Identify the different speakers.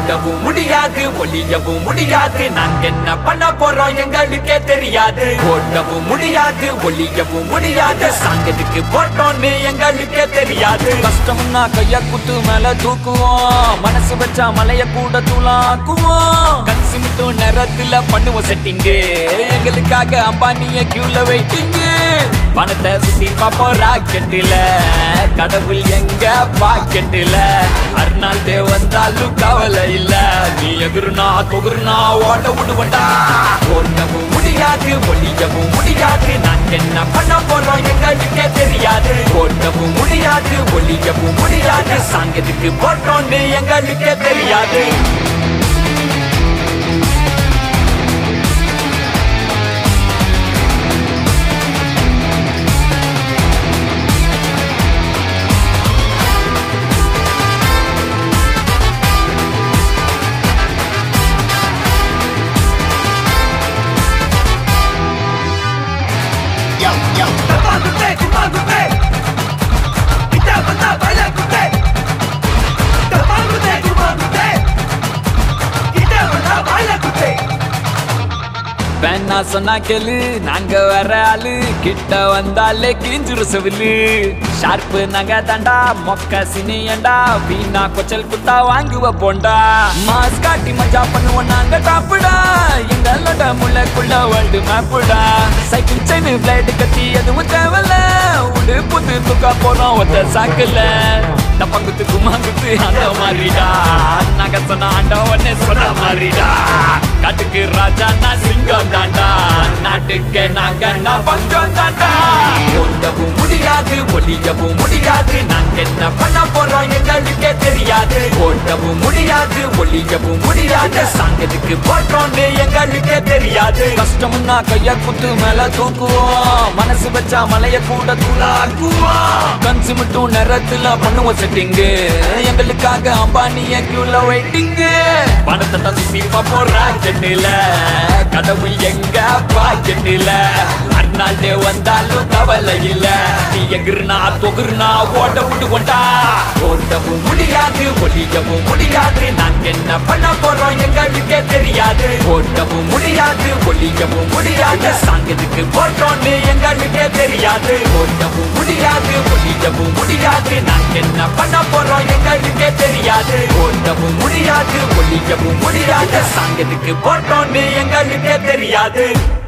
Speaker 1: ஓட்டவும் முடியாது ஒளியவும் முடியாது நாங்க என்ன பண்ண போறோம் எங்களுக்கே தெரியாது ஓட்டவும் முடியாது ஒளியவும் முடியாது சாங்கத்துக்கு போட்டோம்னு எங்களுக்கே தெரியாது
Speaker 2: கஷ்டம்னா கைய குத்து மேல தூக்குவோம் மனசு வச்சா மலைய கூட தூளாக்குவோம் கன்சி மட்டும் நேரத்துல பண்ணுவோம் செட்டிங்கு எங்களுக்காக அம்பானிய கியூல வெயிட்டிங்கு பணத்தை சுத்தி பாப்போம் ராக்கெட்டில கடவுள் எங்க பாக்கெட்டில அருணாள் தே வந்தாலும் கவலை இல்ல நீ எகுருனா தொகுருனா ஓட விடுவண்டா
Speaker 1: ஓட்டவும் முடியாது ஒளியவும் முடியாது நாங்க என்ன பண்ண போறோம் எங்களுக்கே தெரியாது ஓட்டவும் முடியாது ஒளியவும் முடியாது சாங்கத்துக்கு போட்டோம்னு எங்களுக்கே தெரியாது
Speaker 2: வேணா சொன்னா கேளு நாங்க வர ஆளு கிட்ட வந்தாலே கிழிஞ்சிரு செவிலு ஷார்ப்பு நாங்க தாண்டா மொக்க சினியண்டா வீணா கொச்சல் குத்தா வாங்குவ போண்டா மாஸ் காட்டி மஜா பண்ணுவோம் நாங்க டாப்புடா எங்களோட முளைக்குள்ள வேர்ல்டு மேப்புடா சைக்கிள் செயின் பிளைட் கத்தி எதுவும் தேவையில்ல உடு புத்து தூக்கா போறோம் ஒத்த சாக்குல டப்பங்குத்து குமாங்குத்து அந்த மாதிரிடா நாங்க சொன்ன ஆண்டவனே சொன்ன மாதிரிடா காட்டுக்கு ராஜா நான் சிங்கம் தாண்டா நாட்டுக்கு நாங்க நான் பஞ்சம் தாண்டா
Speaker 1: ஓட்டவும் முடியாது ஒளியவும் முடியாது நாங்க என்ன பண்ண போறோம் எங்களுக்கே தெரியாது ஓட்டவும் முடியாது ஒளியவும் முடியாது சாங்கத்துக்கு போட்டோம்னு எங்களுக்கே தெரியாது
Speaker 2: கஷ்டம்னா கைய குத்து மேல தூக்குவோம் மனசு வச்சா மலைய கூட தூளாக்குவோம் கன்சு மட்டும் நேரத்துல பண்ணுவோம் செட்டிங்கு எங்களுக்காக அம்பானிய கியூல வெயிட்டிங்கு பணத்தை தான் சுத்தி பார்ப்போம் ராக்கெட்டில கடவுள் எங்க பாக்கெட்டில அர்னால்டே வந்தாலும் கவலை இல்ல நீ எகிருனா தொகுருனா ஓட்ட விட்டு கொண்டா
Speaker 1: ஓட்டவும் முடியாது ஒளியவும் முடியாது நாங்க என்ன பண்ண போறோம் எங்களுக்கே தெரியாது ஓட்டவும் முடியாது ஒளியவும் முடியாது சாங்கத்துக்கு போட்டோம்னு எங்களுக்கே தெரியாது ஓட்டவும் முடியாது ஒளியவும் முடியாது நாங்க என்ன பண்ண போறோம் எங்களுக்கே தெரியாது ஓட்டவும் முடியாது ஒளியவும் முடியாது சாங்கத்துக்கு போட்டோம்னு எங்களுக்கே தெரியாது